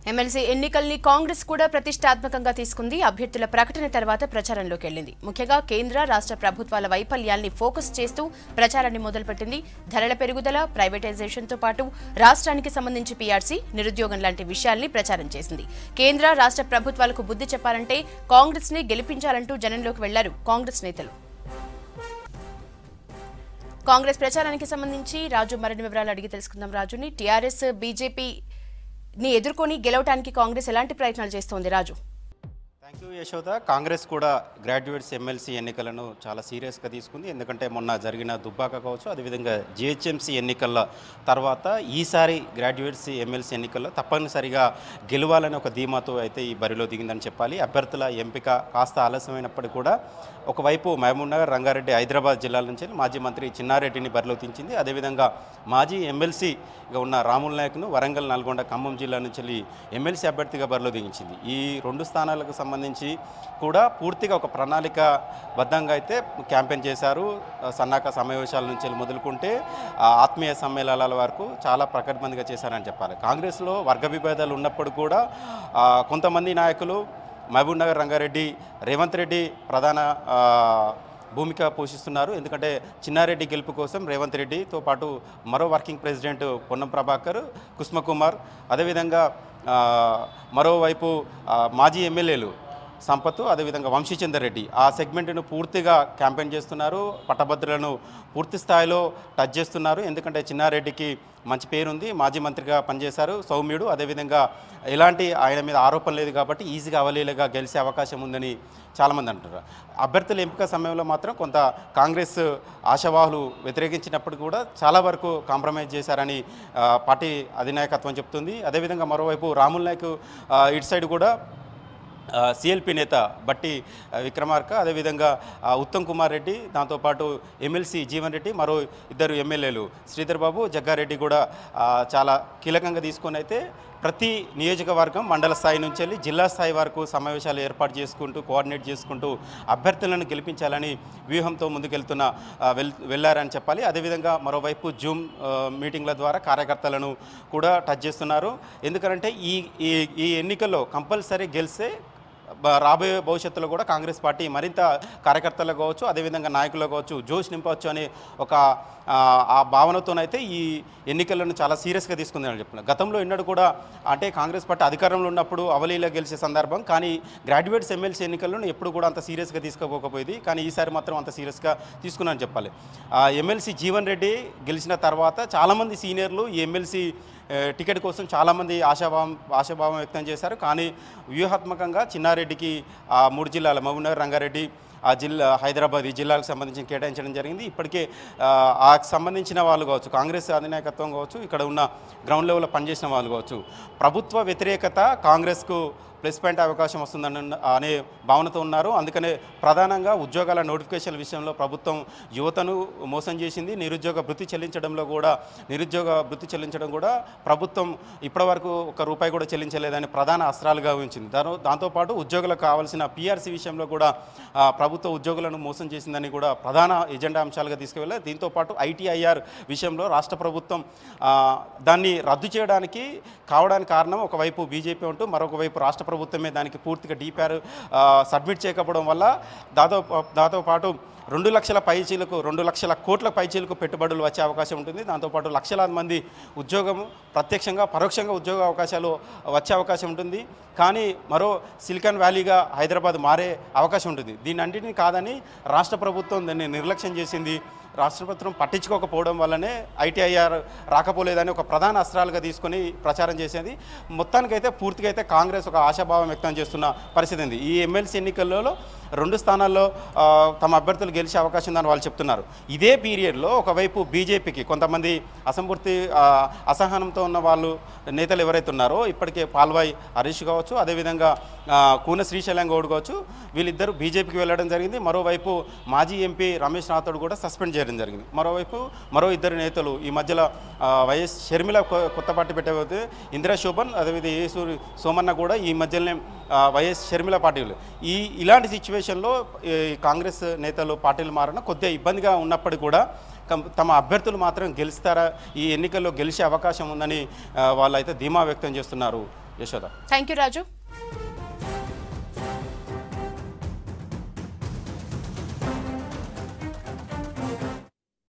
MLC ఎన్నికల్ని కాంగ్రెస్ కూడా ప్రతిష్టాత్మకంగా తీసుకుంది అభ్యర్థుల ప్రకటన తర్వాత ప్రచారంలోకి వెళ్లింది ముఖ్యంగా కేంద్ర రాష్ట్ర ప్రభుత్వాల వైఫల్యాల్ని ఫోకస్ చేస్తూ ప్రచారాన్ని మొదలుపెట్టింది ధరల పెరుగుదల ప్రైవేటైజేషన్తో పాటు రాష్ట్రానికి సంబంధించి పీఆర్సీ నిరుద్యోగం లాంటి విషయాల్ని ప్రచారం చేసింది కేంద్ర రాష్ట్ర ప్రభుత్వాలకు బుద్ధి చెప్పాలంటే కాంగ్రెస్ ని గెలిపించాలంటూ జనంలోకి వెళ్లారు కాంగ్రెస్ నేతలు కాంగ్రెస్ ప్రచారానికి సంబంధించి రాజు మరిన్ని వివరాలు అడిగి తెలుసుకుందాం రాజుని టీఆర్ఎస్ బీజేపీ ని ఎదుర్కొని గెలవటానికి కాంగ్రెస్ ఎలాంటి ప్రయత్నాలు చేస్తోంది రాజు థ్యాంక్ యూ యశోద కాంగ్రెస్ కూడా గ్రాడ్యుయేట్స్ ఎమ్మెల్సీ ఎన్నికలను చాలా సీరియస్గా తీసుకుంది ఎందుకంటే మొన్న జరిగిన దుబ్బాక కావచ్చు అదేవిధంగా జిహెచ్ఎంసీ ఎన్నికల తర్వాత ఈసారి గ్రాడ్యుయేట్స్ ఎమ్మెల్సీ ఎన్నికల్లో తప్పనిసరిగా గెలవాలని ఒక ధీమాతో అయితే ఈ బరిలో దిగిందని చెప్పాలి అభ్యర్థుల ఎంపిక కాస్త ఆలస్యమైనప్పటికీ కూడా ఒకవైపు మహబూబ్నగర్ రంగారెడ్డి హైదరాబాద్ జిల్లాల నుంచి మాజీ మంత్రి చిన్నారెడ్డిని బరిలో దించింది అదేవిధంగా మాజీ ఎమ్మెల్సీగా ఉన్న రాముల్ నాయక్ను వరంగల్ నల్గొండ ఖమ్మం జిల్లా నుంచి వెళ్ళి ఎమ్మెల్సీ అభ్యర్థిగా బరిలో దించింది ఈ రెండు స్థానాలకు సంబంధించి కూడా పూర్తిగా ఒక ప్రణాళిక బద్ధంగా అయితే క్యాంపెయిన్ చేశారు సన్నాహక సమావేశాల నుంచి వెళ్ళి మొదలుకుంటే ఆ, ఆత్మీయ సమ్మేళనాల వరకు చాలా ప్రకటబందిగా చేశారని చెప్పాలి కాంగ్రెస్లో వర్గ విభేదాలు ఉన్నప్పుడు కూడా ఆ, కొంతమంది నాయకులు మహబూబ్ నగర్ రంగారెడ్డి రేవంత్ రెడ్డి ప్రధాన ఆ, భూమిక పోషిస్తున్నారు ఎందుకంటే చిన్నారెడ్డి గెలుపు కోసం రేవంత్ రెడ్డితో పాటు మరో వర్కింగ్ ప్రెసిడెంట్ పొన్నం ప్రభాకర్ కుస్మకుమార్ అదేవిధంగా ఆ, మరోవైపు ఆ, మాజీ ఎమ్మెల్యేలు సంపత్ అదేవిధంగా వంశీచందర్ రెడ్డి ఆ సెగ్మెంట్ను పూర్తిగా క్యాంపెయిన్ చేస్తున్నారు పట్టభద్రులను పూర్తి స్థాయిలో టచ్ చేస్తున్నారు ఎందుకంటే చిన్నారెడ్డికి మంచి పేరుంది మాజీ మంత్రిగా పనిచేశారు సౌమ్యుడు అదేవిధంగా ఎలాంటి ఆయన మీద ఆరోపణ లేదు కాబట్టి ఈజీగా అవలీలగా గెలిచే అవకాశం ఉందని చాలామంది అంటారు అభ్యర్థుల ఎంపిక సమయంలో మాత్రం కొంత కాంగ్రెస్ ఆశావాహులు వ్యతిరేకించినప్పుడు కూడా చాలా వరకు కాంప్రమైజ్ చేశారని ఆ, పార్టీ అధినాయకత్వం చెప్తుంది అదేవిధంగా మరోవైపు రాముల్ నాయక్ ఆ, ఇటు సైడ్ కూడా సిఎల్పి నేత బట్టి ఆ, విక్రమార్క అదేవిధంగా ఆ, ఉత్తమ్ కుమార్ రెడ్డి దాంతోపాటు ఎమ్మెల్సీ జీవన్ రెడ్డి మరో ఇద్దరు ఎమ్మెల్యేలు శ్రీధర్ బాబు జగ్గారెడ్డి కూడా ఆ, చాలా కీలకంగా తీసుకొని అయితే ప్రతి నియోజకవర్గం మండల స్థాయి నుంచి వెళ్ళి జిల్లా స్థాయి వరకు సమావేశాలు ఏర్పాటు చేసుకుంటూ కోఆర్డినేట్ చేసుకుంటూ అభ్యర్థులను గెలిపించాలని వ్యూహంతో ముందుకెళ్తున్న ఆ, వెల్ వెళ్ళారని చెప్పాలి అదేవిధంగా మరోవైపు జూమ్ ఆ, మీటింగ్ల ద్వారా కార్యకర్తలను కూడా టచ్ చేస్తున్నారు ఎందుకంటే ఈ ఈ ఈ ఎన్నికల్లో కంపల్సరీ గెలిస్తే బ- రాబోయే భవిష్యత్తులో కూడా కాంగ్రెస్ పార్టీ మరింత కార్యకర్తలకు కావచ్చు అదేవిధంగా నాయకులకు కావచ్చు జోష్ నింపవచ్చు అనే ఒక ఆ, ఆ భావనతోనైతే ఈ ఎన్నికలను చాలా సీరియస్గా తీసుకుందని చెప్తున్నారు గతంలో ఎన్నడూ కూడా అంటే కాంగ్రెస్ పార్టీ అధికారంలో ఉన్నప్పుడు అవలీలో గెలిచే సందర్భం కానీ గ్రాడ్యుయేట్స్ ఎమ్మెల్సీ ఎన్నికలను ఎప్పుడు కూడా అంత సీరియస్గా తీసుకోకపోయేది కానీ ఈసారి మాత్రం అంత సీరియస్గా తీసుకున్నాను చెప్పాలి ఆ, ఎమ్మెల్సీ జీవన్ రెడ్డి గెలిచిన తర్వాత చాలామంది సీనియర్లు ఈ ఎమ్మెల్సీ ఏ, టికెట్ కోసం చాలామంది ఆశాభావం ఆశాభావం వ్యక్తం చేశారు కానీ వ్యూహాత్మకంగా చిన్నారెడ్డికి ఆ మూడు జిల్లాల మహబూబ్నగర్ రంగారెడ్డి ఆ జిల్లా హైదరాబాద్ ఈ జిల్లాలకు సంబంధించి కేటాయించడం జరిగింది ఇప్పటికే ఆ, ఆ సంబంధించిన వాళ్ళు కావచ్చు కాంగ్రెస్ అధినాయకత్వం కావచ్చు ఇక్కడ ఉన్న గ్రౌండ్ లెవెల్లో పనిచేసిన వాళ్ళు కావచ్చు ప్రభుత్వ వ్యతిరేకత కాంగ్రెస్కు ప్లస్ పాయింట్ అవకాశం వస్తుందని అనే భావనతో ఉన్నారు అందుకనే ప్రధానంగా ఉద్యోగాల నోటిఫికేషన్ విషయంలో ప్రభుత్వం యువతను మోసం చేసింది నిరుద్యోగ భృతి చెల్లించడంలో కూడా నిరుద్యోగ భృతి చెల్లించడం కూడా ప్రభుత్వం ఇప్పటివరకు ఒక రూపాయి కూడా చెల్లించలేదని ప్రధాన అస్త్రాలుగా ఉంచింది దాని దాంతోపాటు ఉద్యోగులకు కావాల్సిన పీఆర్సీ విషయంలో కూడా ఆ, ప్రభుత్వ ఉద్యోగులను మోసం చేసిందని కూడా ప్రధాన ఎజెండా అంశాలుగా తీసుకువెళ్ళారు దీంతోపాటు ఐటీఐఆర్ విషయంలో రాష్ట్ర ప్రభుత్వం ఆ, దాన్ని రద్దు చేయడానికి కావడానికి కారణం ఒకవైపు బీజేపీ ఉంటూ మరొక వైపు రాష్ట్ర ప్రభుత్వమే దానికి పూర్తిగా డీపీఆర్ సబ్మిట్ చేయకపోవడం వల్ల దాదాపు దాంతో పాటు రెండు లక్షల పైచీలకు రెండు లక్షల కోట్ల పైచీలకు పెట్టుబడులు వచ్చే అవకాశం ఉంటుంది దాంతోపాటు లక్షలాది మంది ఉద్యోగం ప్రత్యక్షంగా పరోక్షంగా ఉద్యోగ అవకాశాలు వచ్చే అవకాశం ఉంటుంది కానీ మరో సిలికాన్ వ్యాలీగా హైదరాబాద్ మారే అవకాశం ఉంటుంది దీని అన్నింటినీ కాదని రాష్ట్ర ప్రభుత్వం దాన్ని నిర్లక్ష్యం చేసింది రాష్ట్ర ప్రభుత్వం పట్టించుకోకపోవడం వల్లనే ఐటీఐఆర్ రాకపోలేదని ఒక ప్రధాన అస్త్రాలుగా తీసుకొని ప్రచారం చేసేది మొత్తానికైతే పూర్తిగా అయితే కాంగ్రెస్ ఒక ఆశాభావం వ్యక్తం చేస్తున్న పరిస్థితి ఉంది ఈ ఎమ్మెల్సీ ఎన్నికల్లో రెండు స్థానాల్లో ఆ, తమ అభ్యర్థులు గెలిచే అవకాశం ఉందని వాళ్ళు చెప్తున్నారు ఇదే పీరియడ్లో ఒకవైపు బీజేపీకి కొంతమంది అసంపూర్తి ఆ, అసహనంతో ఉన్న వాళ్ళు నేతలు ఎవరైతే ఉన్నారో ఇప్పటికే పాల్వాయ్ హరీష్ కావచ్చు అదేవిధంగా ఆ, కూన శ్రీశైలం గౌడ్ కావచ్చు వీళ్ళిద్దరూ బీజేపీకి వెళ్ళడం జరిగింది మరోవైపు మాజీ ఎంపీ రమేష్ రాథోడ్ కూడా సస్పెండ్ చేయడం జరిగింది మరోవైపు మరో ఇద్దరు నేతలు ఈ మధ్యలో ఆ, వైఎస్ షర్మిల కొ- కొత్త పార్టీ పెట్టబోతే ఇందిరా శోభన్ అదేవిధంగా ఏసూరి సోమన్న కూడా ఈ మధ్యలోనే ఆ, వైఎస్ షర్మిల పార్టీలు ఈ ఇలాంటి సిచ్యువేషన్లో ఈ కాంగ్రెస్ నేతలు పార్టీలు మారిన కొద్దిగా ఇబ్బందిగా ఉన్నప్పటికీ కూడా కం- తమ అభ్యర్థులు మాత్రం గెలుస్తారా ఈ ఎన్నికల్లో గెలిచే అవకాశం ఉందని ఆ, వాళ్ళైతే ధీమా వ్యక్తం చేస్తున్నారు యశోద థ్యాంక్ యూ రాజు